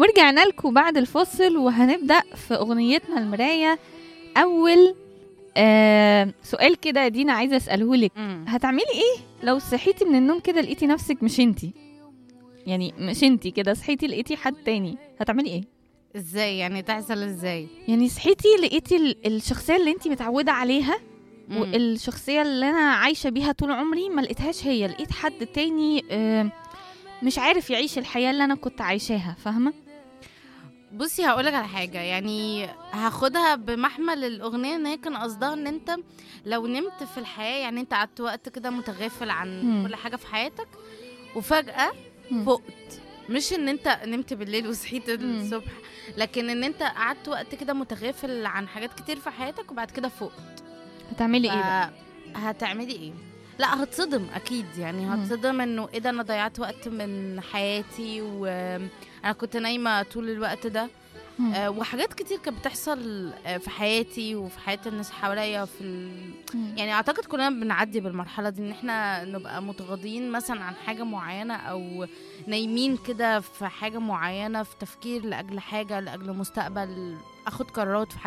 ورجعنا لكم بعد الفاصل وهنبدأ في أغنيتنا المراية أول آه سؤال كده يا دينا عايزة أسأله لك مم. هتعملي إيه لو صحيتي من النوم كده لقيتي نفسك مش انتي يعني مش انتي كده صحيتي لقيتي حد تاني هتعملي ايه ازاي يعني تحصل ازاي يعني صحيتي لقيتي ال- الشخصية اللي انتي متعودة عليها مم. والشخصية اللي أنا عايشة بيها طول عمري ما لقيتهاش هي لقيت حد تاني آه، مش عارف يعيش الحياة اللي أنا كنت عايشاها فاهمة؟ بصي هقولك على حاجة يعني هاخدها بمحمل الأغنية إن هي كان قصدها إن أنت لو نمت في الحياة يعني أنت قعدت وقت كده متغافل عن مم. كل حاجة في حياتك وفجأة مم. فقت مش إن أنت نمت بالليل وصحيت الصبح لكن إن أنت قعدت وقت كده متغافل عن حاجات كتير في حياتك وبعد كده فقت هتعملي ايه بقى؟ ف- هتعملي ايه لا هتصدم اكيد يعني مم. هتصدم انه ايه ده انا ضيعت وقت من حياتي وانا كنت نايمه طول الوقت ده مم. آه، وحاجات كتير كانت بتحصل آه، في حياتي وفي حياه الناس حواليا في ال... مم. يعني اعتقد كلنا بنعدي بالمرحله دي ان احنا نبقى متغاضين مثلا عن حاجه معينه او نايمين كده في حاجه معينه في تفكير لاجل حاجه لاجل مستقبل اخد قرارات في